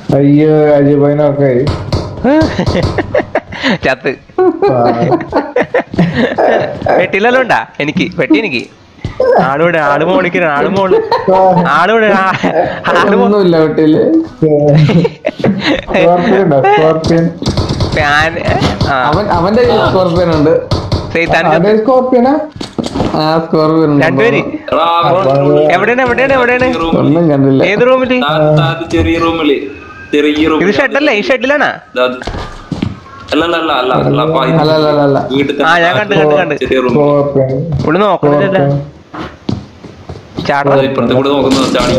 അയ്യോ അജുബൈനൊക്കെ ചത്ത് വെട്ടിലെല്ലാം ഉണ്ടാ എനിക്ക് വെട്ടി എനിക്ക് ആളിവിടെ ആള് മോളിക്കുന്ന ആള് മോള് ആളിവിടെ ആ- ആള് മോ- ഒന്നുമില്ല വീട്ടില് സ്കോർപ്പിയൻ ഉണ്ടോ സ്കോർപ്പിയൻ ഞാൻ ആ അവൻ അവന്റെ കയ്യിൽ സ്കോർപ്പിയൻ ഉണ്ട് സൈത്താൻ അവന്റെ സ്കോർപ്പിയനാ ആ സ്കോർപ്പിയൻ ഉണ്ട് രണ്ടുപേര് എടാ, എവിടെയാണ് എവിടെയാണ് എവിടെയാണ് റൂമില്. ഒന്നും കണ്ടില്ല ഏത് റൂമില് താഴെ- താഴത്തെ ചെറിയ റൂമില് ചെറിയ ഇത് റൂമില് ഷെഡല്ലേ ഈ ഷെഡിലാണാ അത് അല്ല അല്ല അല്ല അല്ല അല്ല അപ്പൊ ഇത് അല്ല അല്ല അല്ല അല്ല വീട്ടിൽ ആ ഞാൻ കണ്ട് കണ്ട് കണ്ട് ചെറിയ റൂം സ്കോർപ്പിയൻ പുള്ളി നോക്കണില്ല ചാടാ ഇപ്പുറത്തെ കൂടെ നോക്കുന്ന ചാടി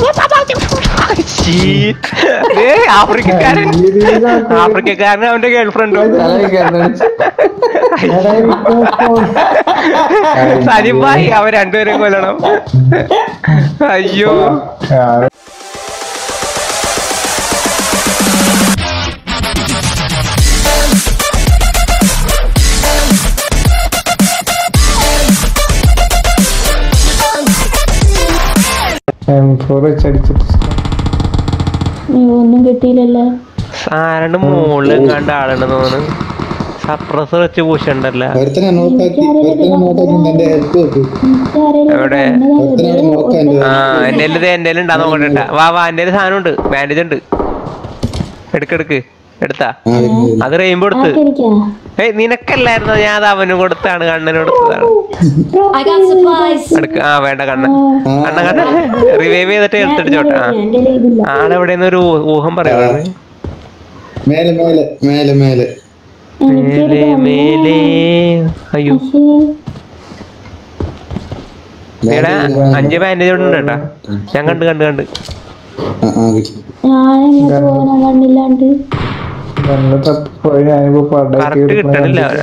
ആഫ്രിക്കക്കാരൻ ആഫ്രിക്കക്കാരൻ അവന്റെ ഗേൾഫ്രണ്ടും സലിംബായി അവൻ രണ്ടുപേരും കൊല്ലണം അയ്യോ ഫോർ വെച്ച് അടിച്ചിട്ട് നീ ഒന്നും കിട്ടിയില്ലല്ലോ സാരണ്ട് മുകളിൽ കണ്ട ആളുണ്ടെന്ന് തോന്നുന്നു സപ്രസർ വെച്ച് പൂശണ്ടല്ല ഒരുത്തനെ നോക്കാക്കി ഒരുത്തനെ നോക്കാക്കി എന്റെ ഹെൽപ്പ് വെക്കും എവിടെ? ഒരുത്തനെ നോക്കാൻ ആ എന്റെ എന്റെ ഉണ്ടാ നോക്കട്ടെ വാ വാ എന്റെ സാധനം ഉണ്ട് ബാൻഡേജ് ഉണ്ട് എടുക്കെടുക്ക് എടുത്താ അത് റെയിൻബോ എടുത്ത് ആർക്കിരിക്കാ ഏയ് നിനക്കല്ലായിരുന്നു ഞാൻ അത് അവന് കൊടുത്താണ് കണ്ണന് കൊടുത്തതാണ് I got supplies. എടുക്ക ആ വേണ്ട കണ്ണൻ കണ്ണ കണ്ണ റിവൈവ് ചെയ്തിട്ട് എടുത്തിടിച്ചോട്ടെ ആ എന്റെ ഇതില്ല ആളെവിടെന്ന് ഒരു ഊ- ഊഹം പറയുന്നത് മേലെ മേലെ മേലെ മേലെ എനിക്ക് മേലെ മേലെ അയ്യോ എടാ അഞ്ച് ബാൻഡേജ് ഉണ്ട് കേട്ടാ ഞാൻ കണ്ട് കണ്ട് കണ്ട് ആ ആ കിട്ടി ഞാനെങ്ങനെ പോകാൻ കണ്ണില്ലാണ്ട് നല്ല തപ്പിപ്പോയി ഞാനിപ്പോ കറക്റ്റ് കിട്ടണില്ല അവരെ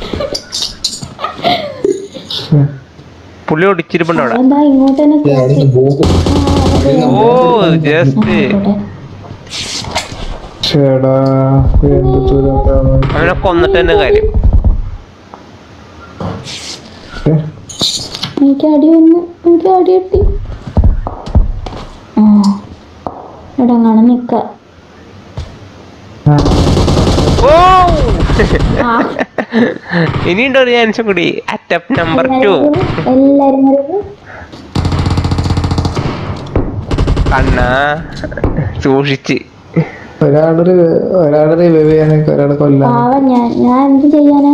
പുള്ളി ഒടിച്ചിരിപ്പുണ്ട് അവിടെ എന്താ ഇങ്ങോട്ട് തന്നെ ഏ, അവിടുന്ന് ബോംബ് ഓ ജസ്റ്റ് ചേടാ എന്ത് ദൂരം അവനെ കൊന്നിട്ട് തന്നെ കാര്യം എനിക്ക് അടി വന്ന് എനിക്ക് അടി കിട്ടി ആ ഇവിടെ അങ്ങനെ നിക്ക ഓ ആ, ഇനിയുണ്ടോ ഒരു ചാൻസും കൂടി അറ്റപ്പ് നമ്പർ ടു എല്ലാരും കൂടി കണ്ണാ സൂക്ഷിച്ച് ഒരാളൊരു ഒരാളെ റിവൈവ് ചെയ്യാനൊക്കെ ഒരാളെ കൊല്ലാൻ പാവം ഞാൻ ഞാൻ എന്ത് ചെയ്യാനാ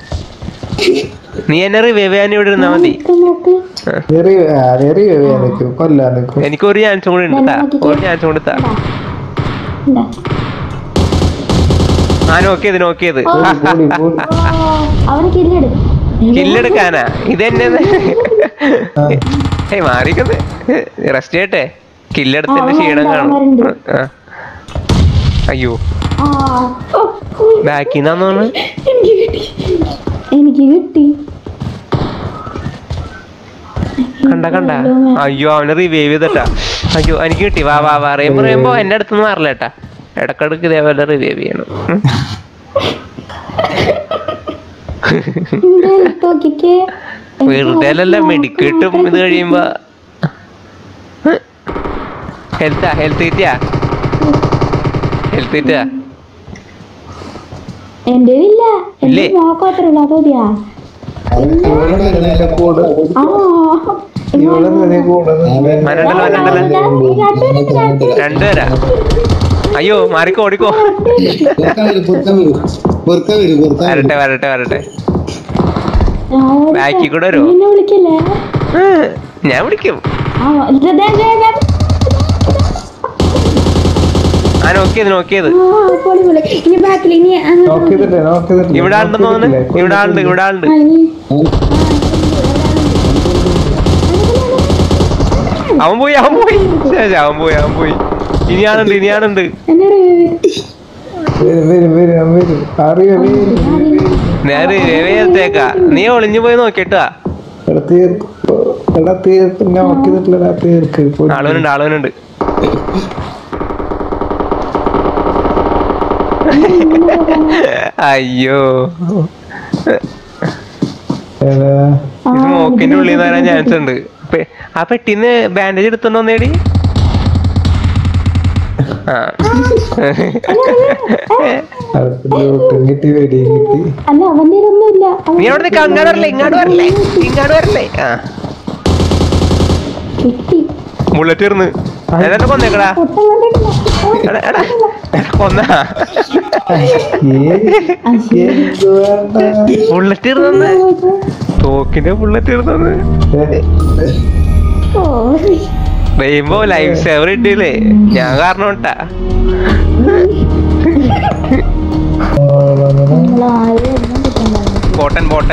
നീ എന്നെ റിവൈവ് ചെയ്യാൻ ഇവിടെ ഇരുന്നാ മതി നിക്ക് നോക്ക് റിവൈവ് ചെയ്യാൻ നിൽക്കും കൊല്ലാൻ നിൽക്കും എനിക്ക് ഒരു ചാൻസും കൂടി ഉണ്ട് ട്ടാ. ഒരു ചാൻസും കൂടി താ ഇണ്ടാ. ആ നോക്കിയത് നോക്കിയത് കൂടി കൂടി അവന് കില്ലെടു കില്ലെടുക്കാനാ ഇതെന്നെ ഏയ് മാറിക്കുന്നത് റെസ്റ്റ് ചെയ്യട്ടെ കില്ലെടുത്തിന്റെ ക്ഷീണം കാണും ആ. അയ്യോ ആ ഓ, ഓ, ബാക്കിൽ നിന്നാന്ന് തോന്നുന്നു എനിക്ക് കിട്ടി എനിക്ക് കിട്ടി കണ്ട കണ്ട അയ്യോ അവനെ റിവൈവ് ചെയ്തിട്ടാ അയ്യോ എനിക്ക് കിട്ടി വാ വാ വാ റേമ്പോ റേമ്പോ എന്റെ അടുത്തൊന്നും മാറില്ല ഏട്ടാ ഇടക്കിടക്ക് ഇതേപോലെ റിവൈവ് ചെയ്യണം ഉം. എന്റെ health നോക്കിക്കേ വെറുതെ അല്ലല്ല മെഡിക്കിട്ടും ഇത് കഴിയുമ്പോ ഹെൽത്താ ഹെൽത്ത് കിട്ടിയാ ഹെൽത്ത് കിട്ടിയാ എന്റെ ഇല്ല ഇല്ലേ? എന്റെ നോക്കാത്രല്ല അതോതിയാ നിന്റെ കൂടെ ആ ഇവിടെ നീ കൂടെ നിന്ന് മരണ്ടല്ലോ മരണ്ടല്ലോ രണ്ടുപേരാ അയ്യോ മാറിക്കോ ഓടിക്കോ പൊറുക്കാൻ വരും പൊറുക്കാൻ വരും പൊറുക്കാൻ വരും പൊറുക്കാൻ വരും വരട്ടെ വരട്ടെ വരട്ടെ ഞാൻ ബാക്കിൽ കൂടെ വരുമോ നിന്നെ വിളിക്കല്ലേ ഉം, ഞാൻ വിളിക്കും ആ ഇത് ദേ, ദേ, ദേ. ആ നോക്കിയത് നോക്കിയത് ആ, പൊളി പൊളി ഇനി ബാക്കിൽ ഇനി അങ്ങോട്ട് നോക്ക് ചെയ്തിട്ടേ നോക്ക് ചെയ്തിട്ടേ ഇവിടെ ആളുണ്ടെന്ന് തോന്നുന്നു ഇവിടെ ആളുണ്ട് ഇവിടെ ആളുണ്ട് ആ, ഇനി അവൻ പോയി അവൻ പോയി ശ്ശെ, ശ്ശെ, അവൻ പോയി അവൻ പോയി ഇനിയാണുണ്ട് ഇനിയാണുണ്ട് എന്നെ ഒരു- വരും വരും വരും വരും അറിയോ വരും നേരെ രവേത്തേക്കാ നീ ഒളിഞ്ഞു പോയി നോക്കിട്ടാ എടാ തീർക്ക് എടാ തീർക്ക് നോക്ക് ചെയ്തിട്ടില്ലടാ തീർക്ക് പൊടി. ആളുവനുണ്ട് ആളുവനുണ്ട് അയ്യോ എടാ ഇത് മൂക്കിന്റെ ഉള്ളിൽ നിന്ന് വരാൻ ചാൻസ് ഉണ്ട് പെ- ആ പെട്ടിന്ന് ബാൻഡേജ് എടുത്തോണ്ടോ നേടി ആ അടുത്തൊട്ടും കിട്ടി വെടിയും കിട്ടി അല്ല അവന്റെ ഒന്നുമില്ല നീ അവിടെ നിൽക്ക അങ്ങോട്ട് വരല്ലേ ഇങ്ങോട്ട് വരല്ലേ ഇങ്ങോട്ട് വരല്ലേ ആ കിട്ടി ബുള്ളറ്റ് ഇരുന്ന് ഏതാണ്ട് കൊന്നേക്കടാ പൊട്ടം കണ്ടിട്ടില്ല എടാ എടാ എടാ, കൊന്ന ബുള്ളറ്റ് ഇരുന്ന് തോക്കിന്റെ ബുള്ളറ്റ് ഇരുന്ന് ഓ റെയിൻബോ ലൈഫ് സേവർ ഇട്ടില്ലേ ഞാൻ കാരണം കേട്ടാ നമ്മൾ ആരും ഒന്നും കിട്ടണ്ടായിരുന്നു ബോട്ടൻ ബോട്ടൻ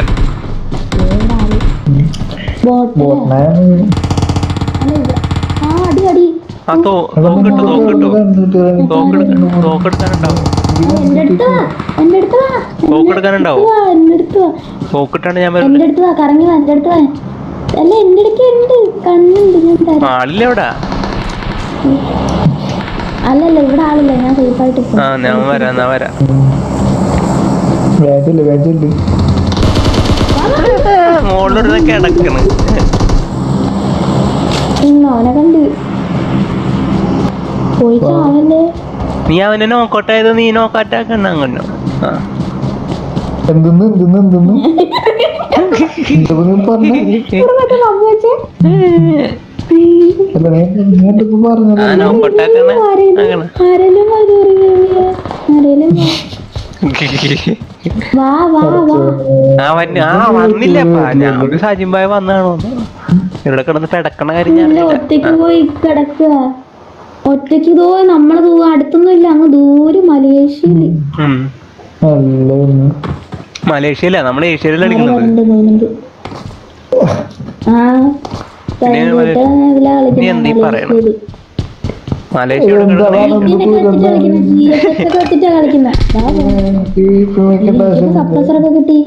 ബോട്ടില് അല്ല ഇത് ആ അടി അടി ആ തോ തോക്കിട്ടു തോക്കിട്ടു തോക്കെടുക്കാൻ തോക്കെടുക്കാനുണ്ടാവും ആ, എന്റെ അടുത്ത് വാ എന്റെ അടുത്ത് വാ തോക്കെടുക്കാനുണ്ടാവും വാ എന്റെ അടുത്ത് വാ തോക്കിട്ടാണ് ഞാൻ എന്റെ വരുന്നത് അടുത്ത് വാ കറങ്ങി വാ എന്റെ അടുത്ത് വാ അല്ല എന്റെ അടുത്ത് ഉണ്ട് കണ്ണുണ്ട് ഞാൻ തരാം ആളില്ല എവിടാ അല്ലല്ല ഇവിടെ ആളില്ല ഞാൻ സേഫ് ആയിട്ട് ആ ഞാൻ വരാം എന്നാ വരാം വേണ്ടില്ല വേണ്ടില്ല മോളിലൊരു കിടക്കണ് ഇന്ന് അവനെ കണ്ട് പോയി ചാവല്ലേ നീ അവനെ നോക്കോട്ടായത് നീ നോക്കാറ്റാക്കണ്ട അങ്ങനോ ആ എന്തെന്ന് എന്തെന്ന് എന്തെന്ന് എന്തെന്ന് പറഞ്ഞ മറ്റേ മമ്മ വെച്ചേ അല്ല നീ എന്തൊക്കെ പറഞ്ഞത് ആ നോക്കോട്ടാക്കണ ആരേലും അങ്ങനെ ആരേലും അത് പറയുക ആരേലും വാ വാ വാ ആ വന്ന് ആ വന്നില്ലപ്പാ ഞാൻ ഒരു സാജിമ്പായ വന്നാണോ ഇവിടെ കിടന്ന് പെടക്കണ കാര്യം ഞാൻ ഇല്ല, ഒറ്റയ്ക്ക് പോയി കിടക്കുക ഒറ്റയ്ക്ക് ഇതോ നമ്മളെ ദൂ അടുത്തൊന്നും ഇല്ല അങ്ങ് ദൂരെ മലേഷ്യയില് അല്ല ഒന്ന്. മലേഷ്യയില നമ്മൾ ഏഷ്യയിലാണ് ആരോ കളിക്കുന്നത് വരണ്ട് തോന്നുന്നുണ്ട് ആ പിന്നെ ഇതിലാ നീ എന്തീ കളിക്കുന്നത് പറയണെ? മലേഷ്യയില് മലേഷ്യ ഇവിടെ കിടന്ന് ഇതിനൊക്കെ വെച്ചിട്ടാ കളിക്കുന്നത് ജി എസ് എസ് ഒക്കെ വെച്ചിട്ടാ കളിക്കുന്നത് ഈ ഇപ്പൊ വെക്കേണ്ട ആവശ്യം സപ്രസറൊക്കെ കിട്ടി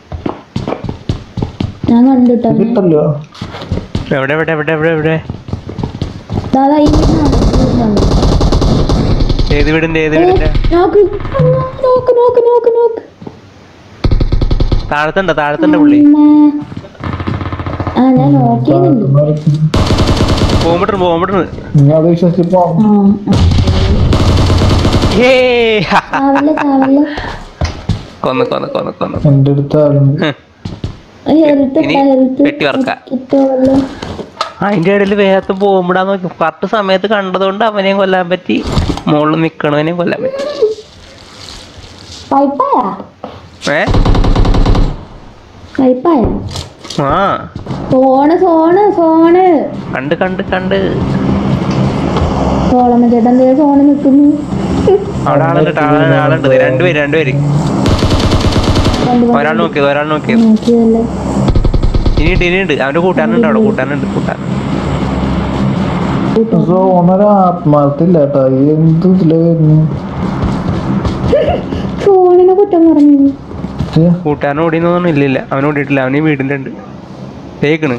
ഞാൻ കണ്ടുട്ടോ കിട്ടല്ലോ എവിടെ എവിടെ എവിടെ എവിടെ എവിടെ ദാദാ ഈ വീട്ടിലാണ്, ഈ വീട്ടിലാണ്. ഏത് വീടിന്റെ ഏത് ഏ, വീടിന്റെ നോക്ക് അമ്മ, നോക്ക് നോക്ക് നോക്ക് നോക്ക് താഴത്തുണ്ടോ താഴത്തുണ്ടോ പുള്ളി അമ്മ. ആ ഞാൻ നോക്കിയതുണ്ട് പോകുമ്പോട്ട് പോകുമ്പോട്ട് നീ അത് വിശ്വസിച്ചപ്പോ ആ ഏ ചാവല്ലേ ചാവല്ലേ കൊന്ന് കൊന്ന് കൊന്ന് കൊന്ന് എന്റെ അടുത്ത് ആളുണ്ട് ഹെൽത്ത് ഇനി ഹെൽത്ത് വെട്ടി വറക്കാം. കിട്ടുമല്ലോ അതിന്റെ ഇടയിൽ വേഗത്ത് പോകുമ്പോടാ നോക്കി കറക്റ്റ് സമയത്ത് കണ്ടതുകൊണ്ട് അവനെയും കൊല്ലാൻ പറ്റി മുകളിൽ നിക്കണവനെയും കൊല്ലാൻ പറ്റി പൈപ്പായാ ഏ പൈപ്പായാ ആ ഫോണ് ഫോണ് ഫോണ് കണ്ട് കണ്ട് കണ്ട് സോളമ്മ ചേട്ടൻ ദേ ഫോണ് നിൽക്കുന്നു അവിടെ ആളുണ്ട് ആളുണ്ട് ആളുണ്ട് ദേ രണ്ടുപേര് രണ്ടുപേര് ഒരാൾ നോക്കിയത് ഒരാൾ നോക്കിയത് നോക്കിയതല്ലേ ഇനിയുണ്ട് ഇനിയുണ്ട് അവന്റെ കൂട്ടാനുണ്ട് അവിടെ കൂട്ടാനുണ്ട് കൂട്ടാൻ സോണൊരു ആത്മാർത്ഥില്ല കേട്ടോ എന്ത് ഇതില് വരുന്നു ഫോണിനെ കുറ്റം പറഞ്ഞു ഛെ, കൂട്ടാരൻ ഓടിയെന്നൊന്നും ഇല്ലില്ല അവൻ ഓടിയിട്ടില്ല അവന് ഈ വീടിന്റെ ഉണ്ട് തേക്കണ്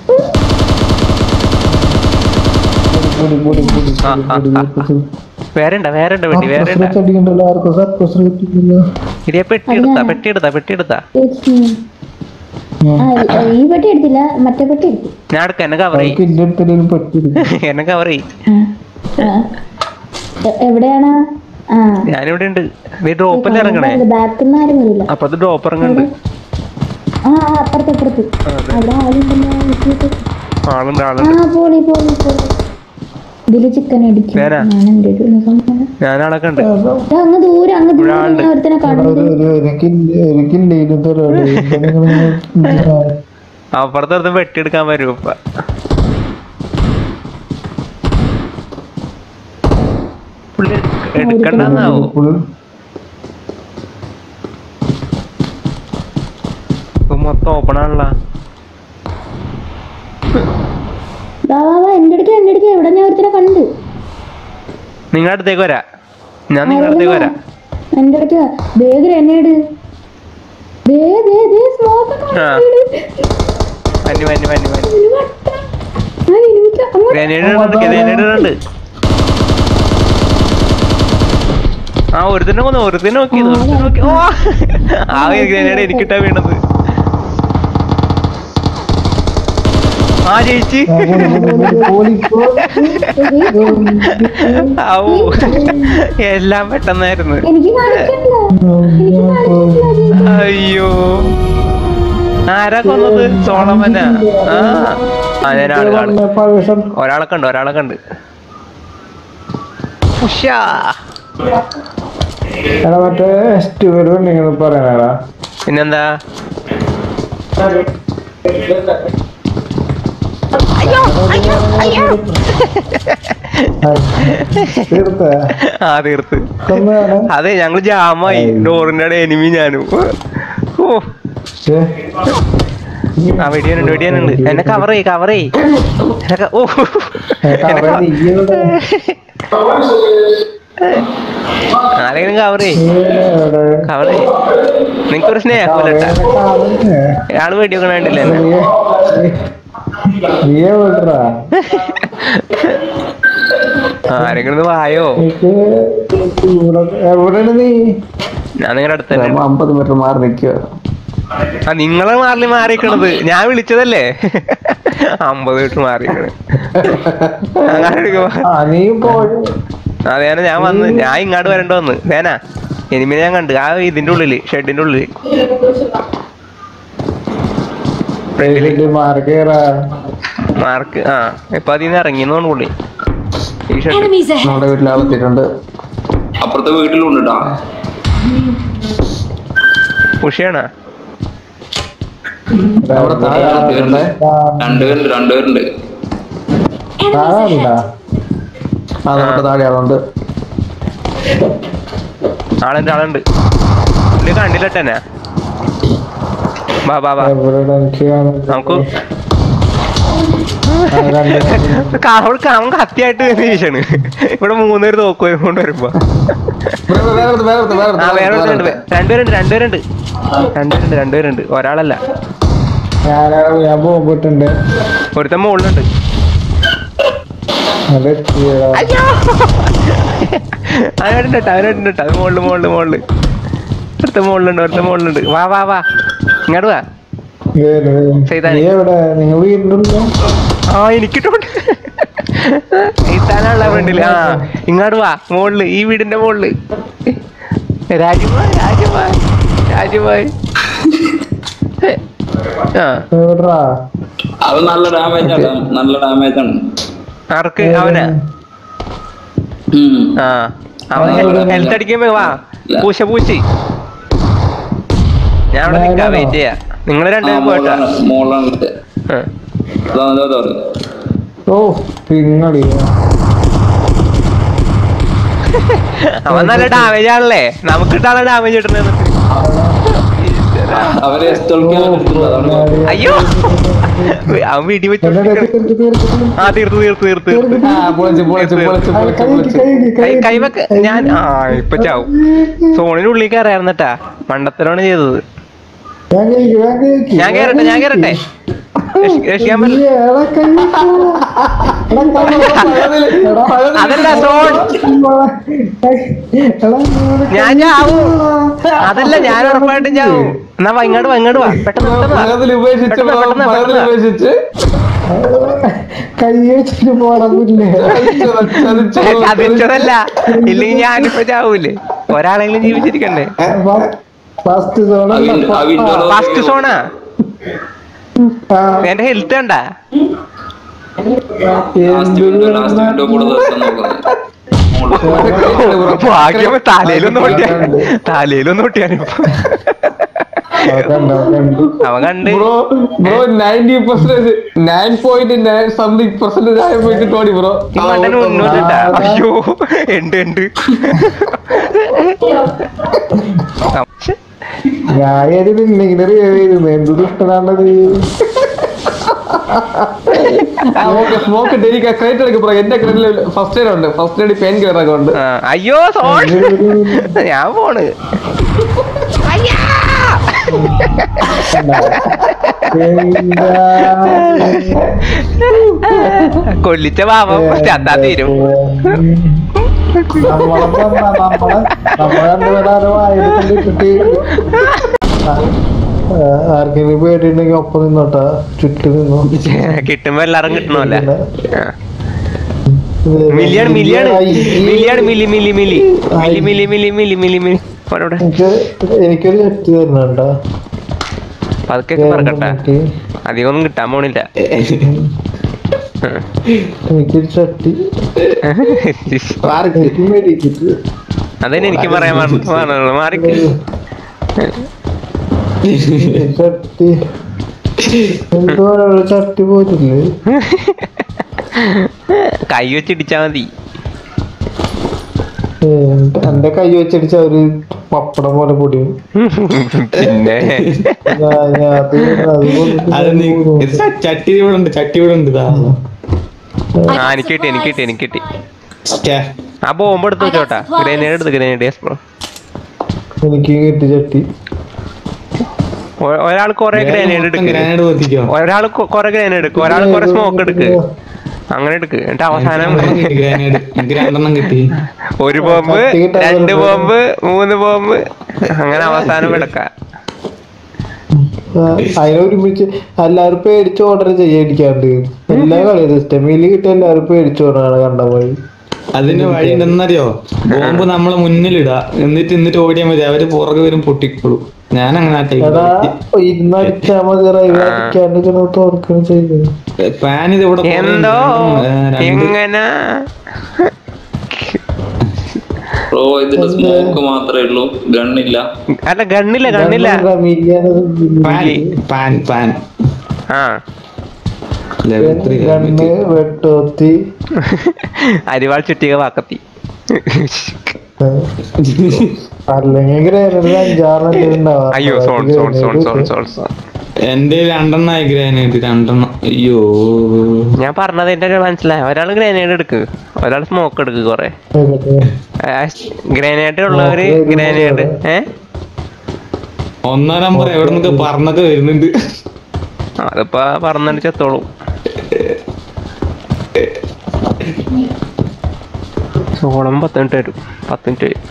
പൊടി, പൊടി, പൊടി, ആ, പൊടി, ആ, പൊടി, ആ, പൊടി. വേറെ ഉണ്ടാ വേറെ ഉണ്ട് വെട്ടി വേറെ സർപ്രസ് ഉണ്ടാ വെച്ച് അടിക്കണ്ടല്ലോ ആർക്കും സർപ്രസ് കിട്ടില്ലല്ലോ ഇടിയ പെട്ടി എടുത്താ പെട്ടി എടുത്താ പെട്ടി എടുത്താ ആ ഈ പെട്ടി എടുത്തില്ല മറ്റേ പെട്ടി എടുത്തു ഞാൻ എടുക്ക എന്നെ കവർ അവർക്ക് ചെയ്യും ഇന്റെ അടുത്തെങ്കിലും പറ്റി എന്നെ കവർ ചെയ്യും ആ. എ- എവിടെയാണ് ആ ഞാനിവിടെ ഉണ്ട് നീ ഡ്രോപ്പല്ലേ ഇറങ്ങണേ ബാക്കിൽ നിന്ന് ആരും വരില്ല അപ്പുറത്ത് ഡ്രോപ്പ് ഇറങ്ങുന്നുണ്ട് ആ ആ, അപ്പുറത്ത് അപ്പുറത്ത് അവിടെ ആളുണ്ടല്ലോ വീട്ടിലേക്ക്. ആളുണ്ട് ആ ആളുണ്ട് പോളി പോളി പോളി ഇതില് ചിക്കൻ അടിക്കും നേരാ. ഞാൻ എന്റെ ഒരു സംഭവം ഞാനടക്കം ഉണ്ട് ദാ അങ്ങ് ദൂരെ അങ്ങ് ദൂരെ ഒരാളുണ്ട്. ഞാൻ ഒരുത്തനെ കാണുന്നത് എനിക്കില്ലേലും അപ്പുറത്ത് വെട്ടി എടുക്കാൻ വരും ഇപ്പൊ പുള്ളി എടുക്കണ്ടെന്നാവോ ഇപ്പൊ മൊത്തം ഓപ്പൺ ആണല്ലോ ദാ വാ വാ എന്റെ അടുത്ത് എന്റെ അടുത്ത് എവിടെ ഞാൻ ഒരുത്തനെ കണ്ട് നിങ്ങളുടെ അടുത്തേക്ക് വരാ ഞാൻ നിങ്ങളുടെ അടുത്തേക്ക് വരാം എന്റെ അടുത്ത് ദേ ഗ്രനേഡ് ദേ ദേ ദേ സ്മോക്ക് ആ. വന്നി വന്നി വന്നി വന്നി ഗ്രനേഡ് ഇടുന്നുണ്ട് ഗ്രനേഡ് ഇടുന്നുണ്ട് ആ ഒരുത്തന്നെ കൊന്നു ഒരുത്തന്നെ നോക്കിയത് ഒരുത്തന്നെ നോക്കി ഓ ആ ഗ്രനേഡ് എനിക്കിട്ടാ വീണത് ആ ജയിച്ച് ഔ എല്ലാം പെട്ടെന്നായിരുന്നു എനിക്ക് കാണിക്കണ്ട എനിക്ക് കാണിക്കണ്ട അയ്യോ ആരാ കൊന്നത് സോളമന ആ ആ ഞാൻ ആള് കാണും ഒരാളെ കണ്ട് ഒരാളെ കണ്ട് ഉഷ്യാ. എടാ മറ്റേ സ്റ്റുവൽ നിങ്ങൾ പറയണടാ പിന്നെന്താ തീർത്ത ആ തീർത്ത് കൊന്നതാണ് അതെ ഞങ്ങള് ജാമായി ഡോറിന്റെ അവിടെ എനിമി ഞാനും ഓ ആ വെടിയാനുണ്ട് വെടിയാനുണ്ട് എന്നെ കവർ ചെയ് കവർ ചെയ് എന്നെ ക- ഓ എന്നെ ക- ആരെങ്കിലും കവർ ചെയ് കവർ ചെയ് നിങ്ങൾക്കൊരു സ്നേഹമില്ലട്ടാ ആള് വെടിയൊക്കെ വേണ്ടില്ല എന്നെ നീയെ വിടറാ ആരെങ്കിലും ഒന്ന് വായോ എനിക്ക് എവിടെയാണ് നീ ഞാൻ നിങ്ങളുടെ അടുത്ത് തന്നെ അമ്പത് മീറ്റർ മാറി നിൽക്കുക ആ നിങ്ങളെ മാറില് മാറിക്കണത് ഞാൻ വിളിച്ചതല്ലേ അമ്പത് മീറ്റർ മാറിക്കണ് അങ്ങനെ എടുക്കുമ്പോ ആ നീ പോയി അതെ ഞാൻ വന്ന് ഞാൻ ഇങ്ങോട്ട് വരണ്ട വന്ന് വേനാ എനിമിനെ ഞാൻ കണ്ട് ആ ഇതിന്റെ ഉള്ളില് ഷെഡിന്റെ ഉള്ളില് ഇതില് മാറി കേറാ മാർക്ക് ആ ഇപ്പൊ അതിന്ന് ഇറങ്ങിയെന്നോണ്ട് പുള്ളി ഈ ഷെഡ് Enemies ahead. നമ്മുടെ വീട്ടിൽ ആളെത്തിയിട്ടുണ്ട് അപ്പുറത്തെ വീട്ടിലുണ്ട് ട്ടാ ഉഷയാണോ അവിടെ താഴെ ആളുണ്ട്. രണ്ടുപേരുണ്ട് രണ്ടുപേരുണ്ട് താഴെ ആളുണ്ടാ? ആ നമ്മുടെ താഴെ ആളുണ്ട് ആളുണ്ട് ആളുണ്ട് പുള്ളി കണ്ടില്ലട്ടെന്നെ ബാ ബാ ബാ എവിടെ എനിക്ക് കാണുന്നില്ല. നമുക്ക് ആ, രണ്ട് അവൾ അവൻ കത്തിയായിട്ട് വീശാണ് ഇവിടെ മൂന്നുപേര് തോക്കുവരെ കൊണ്ട് വരുമ്പോ വേറെ വേറെ വേറെ വേറെ ആ വേറെ ഒരുത്തനുണ്ട്. രണ്ടുപേരുണ്ട് രണ്ടുപേരുണ്ട് രണ്ടുപേരുണ്ട് രണ്ടുപേരുണ്ട് ഒരാളല്ല ഞാൻ ഞാൻ പോകുമ്പോട്ടുണ്ട് ഒരുത്തൻ മുകളിലുണ്ട് അത് എത്തിയടാ. അവനുണ്ട് കേട്ടോ അവനുണ്ട് കേട്ടോ അത് മുകളില് മുകളില് മുകളില് ഒരുത്ത മുകളിലുണ്ട് ഒരുത്ത മുകളിലുണ്ട് വാ വാ വാ ഇങ്ങോട്ട് വാ ഏത്? ചെയ്താ നീ എവിടെ നിങ്ങൾ വീട്ടിലുണ്ടോ ആ എനിക്കിട്ടുണ്ട് എത്താനുള്ള ഫ്രണ്ടില് ആ ഇങ്ങോട്ട് വാ മുകളില് ഈ വീടിന്റെ മുകളില് രാജുഭായ് രാജുഭായ് രാജുഭായ് ആ എവിടാ അത് നല്ല ഡാമേജ് ആണ് നല്ല ഡാമേജ് ആണ് ആർക്ക് അവനാ ഉം. ആ അവൻ ഹെൽത്ത് അടിക്കുമ്പോ വാ പൂശ പൂശി ഞാൻ അവിടെ നിൽക്കാം വെയിറ്റ് ചെയ്യാ നിങ്ങൾ ആ, രണ്ടുപേരും പോയിട്ടാ മോളാണ് മോളാണ് ഇട്ടത്. ആ. അതാ, അതാ, അതാ, അതാ. ഓ പിങ്ങളി അവൻ നല്ല ഡാമേജ് ആണല്ലേ നമുക്ക് കിട്ടാനുള്ള ഡാമേജ് കിട്ടുന്നത് അവരെ എസ്തോളിക്കാൻ അതാണ് അയ്യോ അവൻ വീട്ടിൽ വെച്ച് ആ തീർത്തു തീർത്തു തീർത്തു തീർത്തു ആ പൊളിച്ച് പൊളിച്ച് പൊളിച്ച് പൊളിച്ച് പൊളിച്ച് കൈ കൈവക്ക് ഞാൻ ആ ഇപ്പൊ ചാവും സോണിനുള്ളിൽ കയറായിരുന്നട്ടാ മണ്ടത്തരമാണ് ചെയ്തത് ഞാൻ കേറട്ടെ ഞാൻ കേറട്ടെ രക്ഷി- രക്ഷിക്കാൻ പറ്റില്ല അതല്ല സോൺ ഞാൻ ചാവും അതല്ല ഞാൻ ഉറപ്പായിട്ടും ചാവും എന്നാ വാ ഇങ്ങോട്ട് വാ ഇങ്ങോട്ട് വാ പെട്ടെന്ന് പെട്ടെന്ന് വാ. പകതിൽ ഉപേക്ഷിച്ച് പെട്ടെന്ന്, ബ്രോ, പെട്ടെന്ന്, പകതിൽ പെട്ടെന്ന്. ഉപേക്ഷിച്ച് കൈ വെച്ചിട്ട് പോടമില്ലേ ചതിച്ചത്, ചതിച്ചത്, ചതിച്ചതല്ല ഇല്ലെങ്കിൽ ഞാനിപ്പോ ചാവൂലേ ഒരാളെങ്കിലും ജീവിച്ചിരിക്കണ്ടേ ഫസ്റ്റ് സോൺ ആ വിൻഡോ- ആ വിൻഡോയില് ഫസ്റ്റ് സോണാ എന്റെ ഹെൽത്ത് കണ്ടാ ലാസ്റ്റ് വിൻഡോ ലാസ്റ്റ് വിൻഡോ കൂടെ നിർത്താൻ നോക്കുന്നത് ഭാഗ്യം തലയിലൊന്നും ഒട്ടിയാ തലയിലൊന്നും ഒട്ടിയാനിപ്പോ അവൻ കണ്ട് bro bro ninety percentage nine point nine something percentage ആയ പോയിട്ട് ടോണി ബ്രോ ഈ മണ്ടന് മുന്നോട്ടിട്ടാ അയ്യോ ഉണ്ട് ഉണ്ട് ഞാൻ ഇങ്ങനെ റിയവ് എന്ത് ദുഷ്ടനാണത് സ്മോക്ക് ഡെലി ക്രേറ്റ് എടുക്കും ബ്രോ എന്റെ ക്രേറ്റിൽ ഫസ്റ്റ് എയ്ഡ് ഉണ്ട് ഫസ്റ്റ് എയ്ഡ് പെയിൻ കില്ലർ ഒക്കെ ഉണ്ട് ആ, അയ്യോ സോൺ ഞാൻ പോണ് അയ്യാ! കൊല്ലിച്ച പാപം ചത്താ തീരും നമ്മളെ നമ്മളെ നമ്മളെ രണ്ടുപേരും ആയിരത്തി ആ, ആർക്കെങ്കിലും പേടിയുണ്ടെങ്കിൽ ഒപ്പം നിന്നോട്ടാ ചുറ്റും നിന്നോ കിട്ടുമ്പോ എല്ലാരും കിട്ടണമല്ല ഇത് മില്ലിയാണ് മില്ലിയാണ് ഐ, ഈ- മില്ലിയാണ് മില്ലി മില്ലി മില്ലി മില്ലി മില്ലി മില്ലി മില്ലി മില്ലി മില്ലി അവിടെ എനിക്ക് എനിക്കൊരു ചട്ടി തരണണ്ടാ പതുക്കെ പറക്കട്ടെ അധികം ഒന്നും കിട്ടാൻ പോണില്ല എനിക്കൊരു ചട്ടി എനിക്ക് മേടിക്കിട്ട് അതന്നെ എനിക്ക് പറയാൻ പറഞ്ഞുള്ളൂ മാറിക്ക് ചട്ടി എന്തോ ഒരു ചട്ടി പോയിട്ടില്ലേ കൈ വെച്ചിടിച്ചാ മതി ഏ, എന്റെ കൈ വെച്ചടിച്ച ഒരു പപ്പടം പോലെ പൊടിയും പിന്നെ ഞാൻ- ഞാൻ അത് അത് കൊണ്ടിട്ട് അത് നീ ഇത് ചട്ടി ഇവിടെ ഉണ്ട് ചട്ടി ഇവിടെ ഉണ്ട് ഇതാ ആ എനിക്ക് കിട്ടി എനിക്ക് കിട്ടി എനിക്ക് കിട്ടി ഛെ, ആ ബോംബ് എടുത്ത് വെച്ചോട്ടാ ഗ്രനേഡ് എടുത്ത് ഗ്രനേഡ് യെസ് ബ്രോ എനിക്ക് കിട്ടി ചട്ടി ഒരാൾ കൊറേ ഗ്രനേഡ് മൊത്തം എടുക്ക് ഗ്രാനേഡ് പൊത്തിക്കോ ഒരാൾ കൊറേ ഗ്രനേഡ് എടുക്ക് ഒരാൾ കൊറേ സ്മോക്ക് എടുക്ക് അങ്ങനെ എടുക്ക് എന്നിട്ട് അവസാനം ഗ്രാനേഡ് എനിക്ക് രണ്ടെണ്ണം കിട്ടി ഒരു ബോംബ് കത്തി കിട്ടാൻ രണ്ട് വെറുതെ. ബോംബ് മൂന്ന് ബോംബ് അങ്ങനെ അവസാനം എടുക്കാം ആ, അതിനൊരുമിച്ച് എല്ലാവരും പേടിച്ച് ഓർഡർ ചെയ്യാണ്ടിരിക്കാണ്ട് എല്ലാ കളിയും സിസ്റ്റമിൽ കിട്ടിയ എല്ലാവരും പേടിച്ച് ഓർഡറാണ് കണ്ട പോയി അതിന് വഴി എന്തെന്നറിയോ ബോംബ് നമ്മളെ മുന്നിലിടാ എന്നിട്ട് എന്നിട്ട് ഓടിയാൽ മതി അവര് പുറകെ വരും പൊട്ടിക്കോളൂ ഞാൻ അങ്ങനെ എടാ ഇന്നടിച്ചാ മതി റൈവ് അടിക്കാണ്ട് ഇങ്ങനെ തോർക്കുകയും ചെയ്യുന്നത് പാൻ ഇത് ഇവിടെ കുറേ ഉണ്ട്. എന്തോ ഏ, രണ്ട് എങ്ങനെ ബ്രോ ഇതിന്റെ സ്മോക്ക് മാത്രമേ ഉള്ളൂ ഗണ്ണില്ല അല്ല ഗണ്ണില്ല ഗണ്ണില്ല പാൻ പാൻ പാൻ ആ ലെവൽ ത്രീ ഗണ്ണ് വെട്ടോത്തി അരിവാൾ ചുറ്റിക വാക്കത്തി അല്ലെങ്കിൽ ഗ്രേനഡ് അഞ്ചാറെണ്ണം ഉണ്ടാവാം അയ്യോ zone zone zone zone zone zone എന്റെ രണ്ടെണ്ണമായി ഗ്രാനേഡ് രണ്ടെണ്ണം അയ്യോ ഞാൻ പറഞ്ഞത് എന്റെ ഒരു മനസ്സിലായി ഒരാൾ ഗ്രനേഡ് എടുക്ക് ഒരാൾ സ്മോക്ക് എടുക്ക് കൊറേ ഗ്രനേഡ് ഉള്ളവര് ഗ്രനേഡ് ഏ ഒന്നാം നമ്പർ എവിടെ നിന്നൊക്കെ പറഞ്ഞൊക്കെ വരുന്നുണ്ട് അതിപ്പോ പറഞ്ഞിട്ട് ചെത്തോളൂ സോളം പത്ത് മിനിറ്റ് വരും പത്ത് മിനിറ്റ് വരും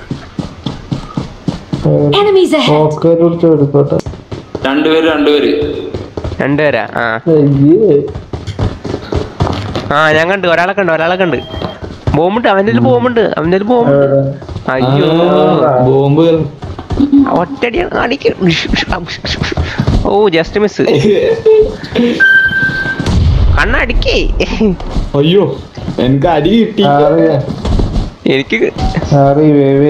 Enemies ahead! ഒക്കെ വിളിച്ചു എടുക്കട്ടെ രണ്ടുപേര് രണ്ടുപേര് രണ്ടുപേരാ ആ അയ്യേ ആ ഞാൻ കണ്ട് ഒരാളെ കണ്ട് ഒരാളെ കണ്ട് ബോംബുണ്ട് അവന്റെ ബോംബുണ്ട് അവന്റെ ബോംബ് എവിടെ? അയ്യോ ബോംബ് ഒറ്റടി അടിക്ക് ഓ ജസ്റ്റ് മിസ് കണ്ണടിക്കേ അയ്യോ എനിക്ക് അടി കിട്ടി ആറിയ എനിക്ക് ആറി വേവേ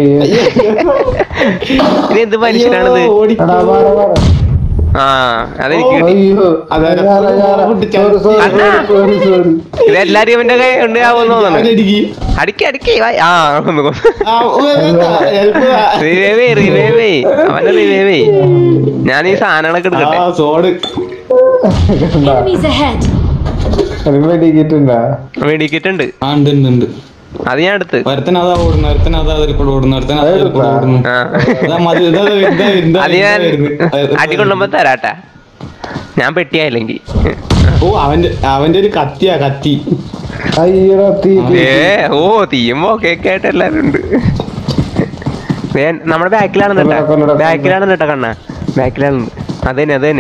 ഇത് എന്ത് മനുഷ്യനാണിത് എടാ വാറ വാറ ആ അതെനിക്ക് കിട്ടി അയ്യോ അതാരാ? ഞാനാ, ഞാനാ. Sorry, sorry, അണ്ണാ. sorry, sorry. ഇതെല്ലാരും ഇവന്റെ കൈ ഉണ്ടാവുമെന്ന് തോന്നുന്നു അവനടിക്ക്. അടിക്ക് അടിക്ക് വാ. ആ ഒന്ന് കൊന്നു. ആ, ഓ, വേണ്ട, help ആ. റിവൈവേ റിവൈവേ അവനെ റിവൈവേ ഞാൻ ഈ സാധനങ്ങളൊക്കെ ആ എടുക്കട്ടെ സോഡ് കണ്ടാ? Enemies ahead! എനിക്ക് വെടിക്കിട്ടുണ്ടാ മേടിക്കിട്ടുണ്ട് ആ ഉണ്ട് ഉണ്ട് ഉണ്ട് അത് ഞാൻ എടുത്ത് ഒരുത്തൻ അതാ ഓടുന്നു ഒരുത്തൻ അതാ അതിൽ കൂടെ ഓടുന്നു ഒരുത്തൻ അതാ അതിൽ കൂടെ ഓടുന്നു ആ അതാ മതി ഇതാ ഇതാ ഇതാ അത് ഞാൻ ഇതാ അടികൊള്ളുമ്പോ തരാട്ടാ ഞാൻ പെട്ടിയായില്ലെങ്കിൽ ഓ അവന്റെ അവന്റെ ഒരു കത്തിയാ കത്തി അയ്യടാ തീ തീ. ഏ ഓ തീയുമ്പോ ഒക്കെ ആയിട്ട് എല്ലാരും ഉണ്ട് ദേ, നമ്മുടെ ബാക്കിലാണ് കേട്ടാ ബാക്കിലാണ് കേട്ടാ കണ്ണ ബാക്കിലാണ് അത് തന്നെ അത് തന്നെ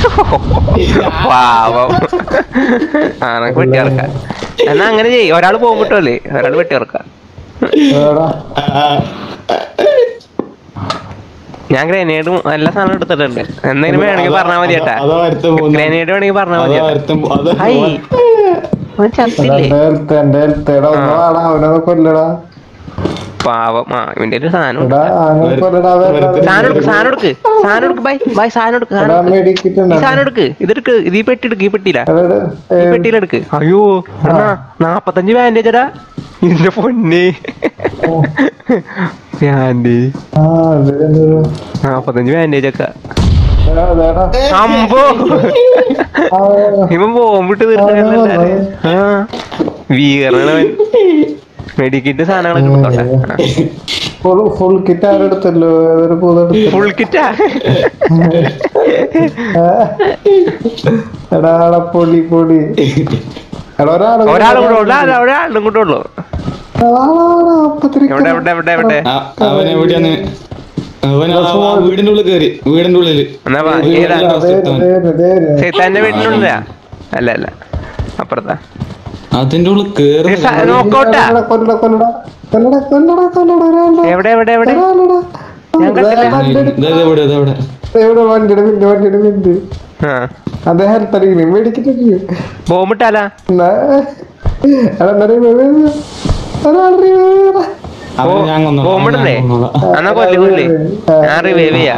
പാവം ആ നമുക്ക് വെട്ടി ഇറക്കാം എന്നാ അങ്ങനെ ചെയ്യ് ഒരാൾ പോകും കിട്ടുമല്ലേ ഒരാൾ വെട്ടി ഇറക്കാം എടാ, ആ, ഞാൻ ഗ്രനേഡും എല്ലാ സാധനവും എടുത്തിട്ടുണ്ട് എന്തെങ്കിലും വേണമെങ്കിൽ പറഞ്ഞാൽ മതി ചേട്ടാ അതാ ഒരുത്തൻ പോകുന്നു. ഗ്രനേഡ് വേണമെങ്കിൽ പറഞ്ഞാൽ മതി അതാ ചേട്ടാ ഒരുത്തൻ പോ- അതാ ഹൈ അവൻ ചത്തില്ലേ എന്റെ ഹെൽത്ത് എന്റെ ഹെൽത്ത് എടാ ഒന്ന് വാടാ അവനൊന്ന് കൊല്ലടാ പാവം ആ ഇവന്റെ ഒരു സാധനം ഉണ്ട്. എടാ അങ്ങനെ കൊല്ലടാ വേണ്ട സാധനം എടുക്ക് സാധനം എടുക്ക് സാധനം എടുക്ക് ബൈ ബൈ സാധനം എടുക്ക് സാധനം എടാ എടുക്ക്. ഈ മേടിക്കിട്ടുണ്ടാ സാധനം എടുക്ക് ഇതെടുക്ക് ഇത് ഈ പെട്ടി എടുക്ക് ഈ പെട്ടിയില്ല എടാ, ഈ ഏ, പെട്ടിയിലെടുക്ക് അയ്യോ എടാ നാപ്പത്തഞ്ച് ബാൻഡേജ് എടാ ഇതിന്റെ പൊന്നെ ബാൻഡ് ആ ഇത് എന്തൊരു നാപ്പത്തഞ്ച് ബാൻഡേജ് ഒക്കെ എടാ, എടാ. അമ്പോ ആ, ഇവൻ ബോംബിട്ട് തീർത്തല്ലേ ആ വീറണവൻ മെഡിക്കിറ്റ് സാധനങ്ങളൊക്കെ എടുത്തോട്ടെ ഫുൾ ഫുൾ കിറ്റ് ആരെടുത്തല്ലോ ഏതൊരു പൂതെടുത്തല്ലോ ഫുൾ കിറ്റാ എടാ എടാ പൊടി പൊടി എടാ ഒരാള് ഒരാളും കൂടെ ഉള്ളു അല്ല ഒരാളും കൂടെ ഉള്ളു എവിടെ എവിടെ എവിടെ എവിടെ ആ, അവൻ എവിടെയാന്ന് അവൻ ആ- ആ വീടിന്റെ ഉള്ളിൽ കയറി വീടിന്റെ ഉള്ളില് എന്നാ വാ, ഏതാ സൈത്താന്റെ വീട്ടിലുണ്ടാ അല്ല അല്ല അപ്പുറത്താ അതിന്റെ ഉള്ളിൽ കേറി നോക്കോട്ടാ എവിടെ എവിടെ എവിടെ ഞാൻ കണ്ടില്ല എവിടെ ഇതെവിടെ വണ്ടിയുടെ മിന്റ് വണ്ടിയുടെ മിന്റ് ആ അത് ഹെൽത്ത് അടിക്കണേ മേടിക്കില്ല ബോംബിട്ടാലാ അവനെ ഞാൻ കൊന്നോളാം, അവനെ ബോംബിടണ്ടേ ഞാൻ കൊന്നോളാം. എന്നാ കൊല്ലി കൊല്ലി ഞാൻ റിവൈവ് ചെയ്യാ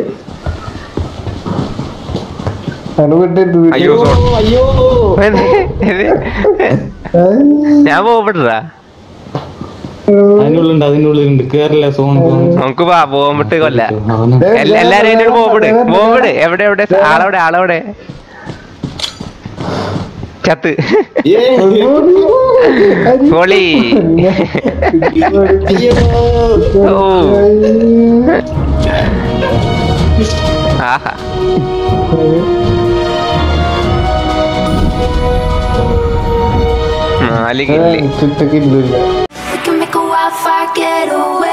അയ്യോ sorry. എന്ത്? ഇത്? ഞാൻ ബോംബിട്ടാ അതിന്റെ ഉള്ളിലുണ്ട് അതിന്റെ ഉള്ളിലുണ്ട് കേറില്ല സോൺ നമുക്ക് വാ ബോംബിട്ട് കൊല്ല അവനെ എല്ല- എല്ലാരും അതിന്റെ ഒരു ബോംബിട് ബോംബിട് എവിടെ എവിടെ ആളെവിടെ ആളെവിടെ ചത്ത് പൊളി ഓ ആഹാ നാല് കില്ലി ചുറ്റക്കില്ല We can make a wildfire getaway.